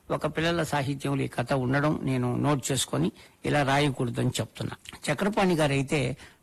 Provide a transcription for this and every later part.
ఒక పిల్లల సాహిత్యంలో ఈ కథ ఉండడం నేను నోట్ చేసుకొని ఇలా రాయకూడదని చెప్తున్నా చక్రపాణి గారు అయితే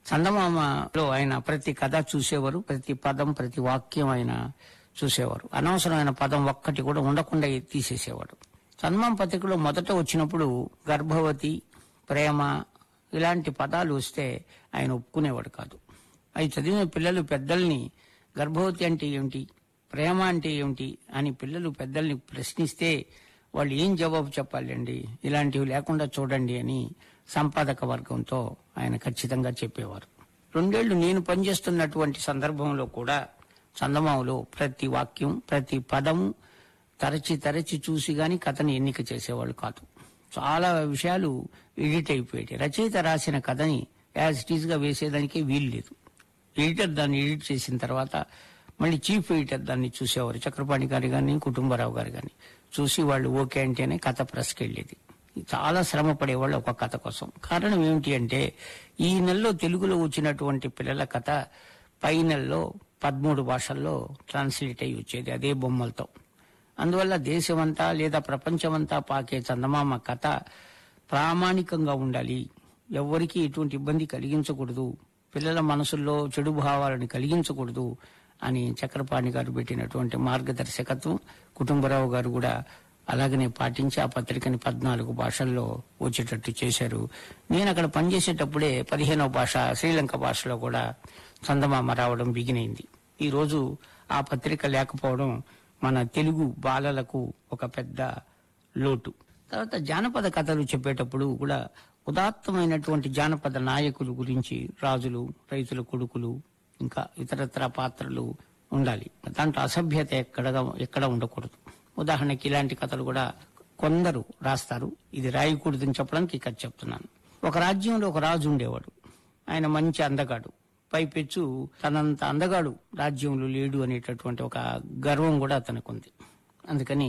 చందమామలో ఆయన ప్రతి కథ చూసేవారు ప్రతి పదం ప్రతి వాక్యం ఆయన చూసేవారు అనవసరమైన పదం ఒక్కటి కూడా ఉండకుండా తీసేసేవాడు చందమామ పత్రికలో మొదట వచ్చినప్పుడు గర్భవతి ప్రేమ ఇలాంటి పదాలు వస్తే ఆయన ఒప్పుకునేవాడు కాదు అవి చదివిన పిల్లలు పెద్దల్ని గర్భవతి అంటే ఏమిటి ప్రేమ అంటే ఏమిటి అని పిల్లలు పెద్దల్ని ప్రశ్నిస్తే వాళ్ళు ఏం జవాబు చెప్పాలండి ఇలాంటివి లేకుండా చూడండి అని సంపాదక వర్గంతో ఆయన ఖచ్చితంగా చెప్పేవారు రెండేళ్లు నేను పనిచేస్తున్నటువంటి సందర్భంలో కూడా చందమామలో ప్రతి వాక్యం ప్రతి పదము తరచి తరచి చూసి గాని కథని ఎన్నిక చేసేవాళ్ళు కాదు చాలా విషయాలు ఎడిట్ అయిపోయాయి రచయిత రాసిన కథని యాజ్ ఇట్ ఈజ్ గా వేసేదానికి వీలు లేదు ఎడిటర్ దాన్ని ఎడిట్ చేసిన తర్వాత మళ్ళీ చీఫ్ ఎడిటర్ దాన్ని చూసేవారు చక్రపాణి గారు కానీ కుటుంబరావు గారు కానీ చూసి వాళ్ళు ఓకే అంటేనే కథ ప్రెస్కి వెళ్ళేది చాలా శ్రమ పడేవాళ్ళు ఒక కథ కోసం కారణం ఏమిటి అంటే ఈ నెలలో తెలుగులో వచ్చినటువంటి పిల్లల కథ పై నెలలో పదమూడు భాషల్లో ట్రాన్స్లేట్ అయ్యి వచ్చేది అదే బొమ్మలతో అందువల్ల దేశమంతా లేదా ప్రపంచమంతా పాకే చందమామ కథ ప్రామాణికంగా ఉండాలి ఎవ్వరికీ ఎటువంటి ఇబ్బంది కలిగించకూడదు పిల్లల మనసుల్లో చెడు భావాలను కలిగించకూడదు అని చక్రపాణి గారు పెట్టినటువంటి మార్గదర్శకత్వం కుటుంబరావు గారు కూడా అలాగనే పాటించి ఆ పత్రికని పద్నాలుగు భాషల్లో వచ్చేటట్టు చేశారు నేను అక్కడ పనిచేసేటప్పుడే పదిహేనవ భాష శ్రీలంక భాషలో కూడా చందమామ రావడం బిగినైంది ఈ రోజు ఆ పత్రిక లేకపోవడం మన తెలుగు బాలలకు ఒక పెద్ద లోటు తర్వాత జానపద కథలు చెప్పేటప్పుడు కూడా ఉదాత్తమైనటువంటి జానపద నాయకుల గురించి రాజులు రైతుల కొడుకులు ఇంకా ఇతరత్ర పాత్రలు ఉండాలి దాంట్లో అసభ్యత ఎక్కడ ఎక్కడ ఉండకూడదు ఉదాహరణకి ఇలాంటి కథలు కూడా కొందరు రాస్తారు ఇది రాయకూడదని చెప్పడానికి ఇక్కడ చెప్తున్నాను ఒక రాజ్యంలో ఒక రాజు ఉండేవాడు ఆయన మంచి అందగాడు పైపెచ్చు తనంత అందగాడు రాజ్యంలో లేడు అనేటటువంటి ఒక గర్వం కూడా అతనికి ఉంది అందుకని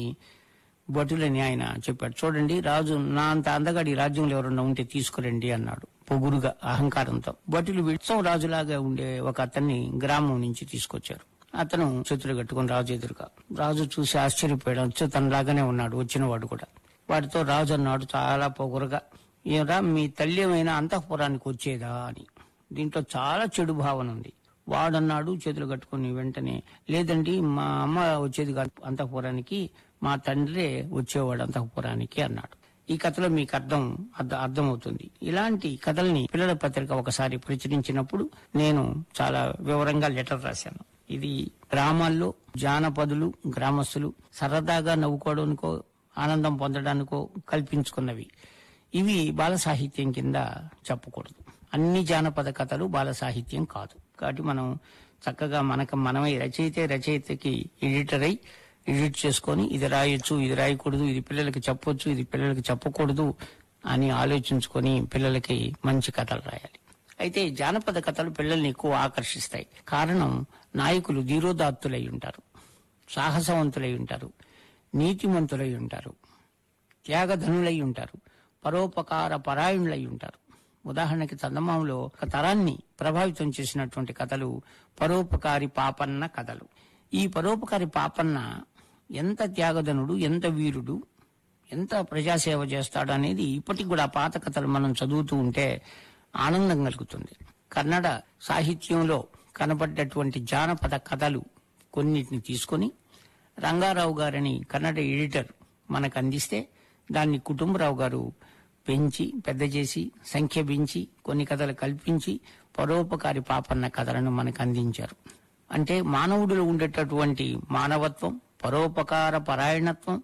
భటులని ఆయన చెప్పాడు చూడండి రాజు నా అంత అందగాడు ఈ రాజ్యంలో ఎవరన్నా ఉంటే తీసుకురండి అన్నాడు పొగురుగా అహంకారంతో భటులు విత్సం రాజులాగా ఉండే ఒక అతన్ని గ్రామం నుంచి తీసుకొచ్చారు అతను చేతులు కట్టుకుని రాజు ఎదురుగా రాజు చూసి ఆశ్చర్యపోయాడు అచ్చు తనలాగానే ఉన్నాడు వచ్చినవాడు కూడా వాడితో రాజు అన్నాడు చాలా పొగురుగా ఏరా మీ తల్లి ఏమైనా అంతఃపురానికి వచ్చేదా అని దీంట్లో చాలా చెడు భావన ఉంది వాడన్నాడు చేతులు కట్టుకుని వెంటనే లేదండి మా అమ్మ వచ్చేది కాదు అంతఃపురానికి మా తండ్రే వచ్చేవాడు అంతఃపురానికి అన్నాడు ఈ కథలో మీకు అర్థం అర్థ- అర్థమవుతుంది ఇలాంటి కథల్ని పిల్లల పత్రిక ఒకసారి ప్రచురించినప్పుడు నేను చాలా వివరంగా లెటర్ రాశాను ఇది గ్రామాల్లో జానపదులు గ్రామస్తులు సరదాగా నవ్వుకోవడానికో ఆనందం పొందడానికో కల్పించుకున్నవి ఇవి బాల సాహిత్యం కింద చెప్పకూడదు అన్ని జానపద కథలు బాల సాహిత్యం కాదు కాబట్టి మనం చక్కగా మనకు మనమై రచయితే రచయితకి ఎడిటర్ అయి ఎడిట్ చేసుకొని ఇది రాయొచ్చు ఇది రాయకూడదు ఇది పిల్లలకి చెప్పొచ్చు ఇది పిల్లలకి చెప్పకూడదు అని ఆలోచించుకొని పిల్లలకి మంచి కథలు రాయాలి అయితే జానపద కథలు పిల్లల్ని ఎక్కువ ఆకర్షిస్తాయి కారణం నాయకులు ధీరోదాత్తులై ఉంటారు సాహసవంతులై ఉంటారు నీతిమంతులై ఉంటారు త్యాగధనులై ఉంటారు పరోపకార పరాయణులై ఉంటారు ఉదాహరణకి చందమామలో ఒక తరాన్ని ప్రభావితం చేసినటువంటి కథలు పరోపకారి పాపన్న కథలు ఈ పరోపకారి పాపన్న ఎంత త్యాగధనుడు ఎంత వీరుడు ఎంత ప్రజాసేవ చేస్తాడు అనేది ఇప్పటికి కూడా ఆ పాత కథలు మనం చదువుతూ ఉంటే ఆనందం కలుగుతుంది కన్నడ సాహిత్యంలో కనబడ్డటువంటి జానపద కథలు కొన్నిటిని తీసుకొని రంగారావు గారని కన్నడ ఎడిటర్ మనకు అందిస్తే దాన్ని కుటుంబరావు గారు పెంచి పెద్ద చేసి సంఖ్య పెంచి కొన్ని కథలు కల్పించి పరోపకారి పాపన్న కథలను మనకు అందించారు అంటే మానవుడిలో ఉండేటటువంటి మానవత్వం పరోపకార పరాయణత్వం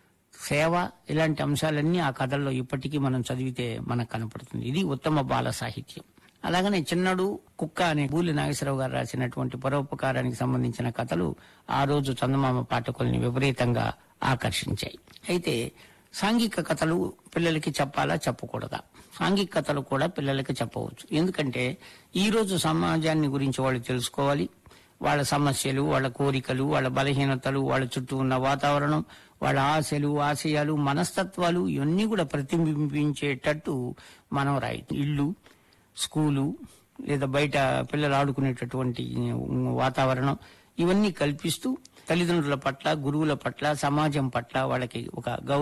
సేవ ఇలాంటి అంశాలన్నీ ఆ కథల్లో ఇప్పటికీ మనం చదివితే మనకు కనపడుతుంది ఇది ఉత్తమ బాల సాహిత్యం అలాగనే చిన్నడు కుక్క అనే బూలి నాగేశ్వరరావు గారు రాసినటువంటి పరోపకారానికి సంబంధించిన కథలు ఆ రోజు చందమామ పాఠకుల్ని విపరీతంగా ఆకర్షించాయి అయితే సాంఘిక కథలు పిల్లలకి చెప్పాలా చెప్పకూడదా సాంఘిక కథలు కూడా పిల్లలకి చెప్పవచ్చు ఎందుకంటే ఈ రోజు సమాజాన్ని గురించి వాళ్ళు తెలుసుకోవాలి వాళ్ళ సమస్యలు వాళ్ళ కోరికలు వాళ్ళ బలహీనతలు వాళ్ళ చుట్టూ ఉన్న వాతావరణం వాళ్ళ ఆశలు ఆశయాలు మనస్తత్వాలు ఇవన్నీ కూడా ప్రతిబింబించేటట్టు మనం రాయి ఇల్లు స్కూలు లేదా బయట పిల్లలు ఆడుకునేటటువంటి వాతావరణం ఇవన్నీ కల్పిస్తూ తల్లిదండ్రుల పట్ల గురువుల పట్ల సమాజం పట్ల వాళ్ళకి ఒక గౌరవ